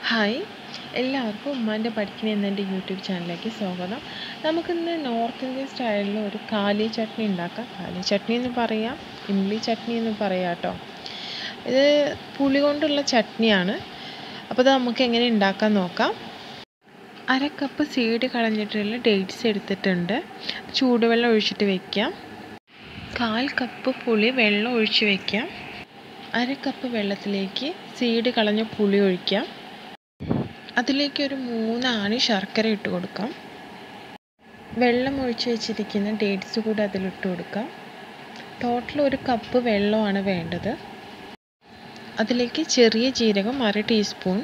hi എല്ലാവർക്കും ഉമ്മാൻ്റെ പഠിക്കുന്ന എന്ന എൻ്റെ യൂട്യൂബ് ചാനലിലേക്ക് സ്വാഗതം നമുക്കിന്ന് നോർത്ത് ഇന്ത്യൻ സ്റ്റൈലിൽ ഒരു കാലി ചട്നി ഉണ്ടാക്കാം കാലി ചട്നി എന്ന് പറയാം ഇംലി ചട്നി എന്ന് പറയാം കേട്ടോ ഇത് പുളി കൊണ്ടുള്ള ചട്നിയാണ് അപ്പോൾ ഇത് നമുക്ക് എങ്ങനെ ഉണ്ടാക്കാൻ നോക്കാം അര കപ്പ് സീഡ് കളഞ്ഞിട്ടുള്ള ഡേറ്റ്സ് എടുത്തിട്ടുണ്ട് ചൂടുവെള്ളം ഒഴിച്ചിട്ട് വെക്കാം കാൽ കപ്പ് പുളി വെള്ളം ഒഴിച്ച് വെക്കാം അര കപ്പ് വെള്ളത്തിലേക്ക് സീഡ് കളഞ്ഞ പുളി ഒഴിക്കാം അതിലേക്ക് ഒരു മൂന്നാണി ശർക്കര ഇട്ട് കൊടുക്കാം വെള്ളം ഒഴിച്ച് വെച്ചിരിക്കുന്ന ഡേറ്റ്സ് കൂടെ അതിലിട്ട് കൊടുക്കാം ടോട്ടൽ ഒരു കപ്പ് വെള്ളമാണ് വേണ്ടത് അതിലേക്ക് ചെറിയ ജീരകം അര ടീസ്പൂൺ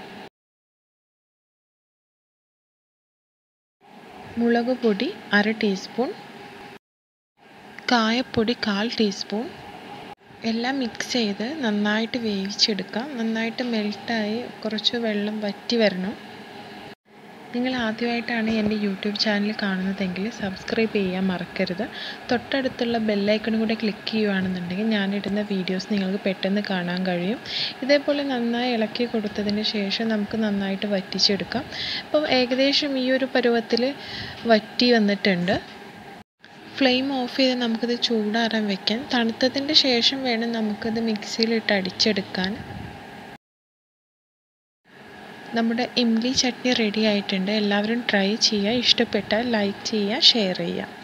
മുളക് പൊടി അര ടീസ്പൂൺ കായപ്പൊടി കാൽ ടീസ്പൂൺ എല്ലാം മിക്സ് ചെയ്ത് നന്നായിട്ട് വേവിച്ചെടുക്കാം നന്നായിട്ട് മെൽട്ടായി കുറച്ച് വെള്ളം വറ്റി വരണം നിങ്ങൾ ആദ്യമായിട്ടാണ് എൻ്റെ യൂട്യൂബ് ചാനൽ കാണുന്നതെങ്കിൽ സബ്സ്ക്രൈബ് ചെയ്യാൻ മറക്കരുത് തൊട്ടടുത്തുള്ള ബെല്ലൈക്കണും കൂടെ ക്ലിക്ക് ചെയ്യുകയാണെന്നുണ്ടെങ്കിൽ ഞാനിടുന്ന വീഡിയോസ് നിങ്ങൾക്ക് പെട്ടെന്ന് കാണാൻ കഴിയും ഇതേപോലെ നന്നായി ഇളക്കി കൊടുത്തതിന് ശേഷം നമുക്ക് നന്നായിട്ട് വറ്റിച്ചെടുക്കാം അപ്പോൾ ഏകദേശം ഈ ഒരു പരുവത്തിൽ വറ്റി വന്നിട്ടുണ്ട് ഫ്ലെയിം ഓഫ് ചെയ്ത് നമുക്കിത് ചൂടാറാൻ വെക്കാം തണുത്തതിൻ്റെ ശേഷം വേണം നമുക്കിത് മിക്സിയിലിട്ട് അടിച്ചെടുക്കാൻ നമ്മുടെ ഇംലി ചട്നി റെഡി ആയിട്ടുണ്ട് എല്ലാവരും ട്രൈ ചെയ്യുക ഇഷ്ടപ്പെട്ടാൽ ലൈക്ക് ചെയ്യുക ഷെയർ ചെയ്യുക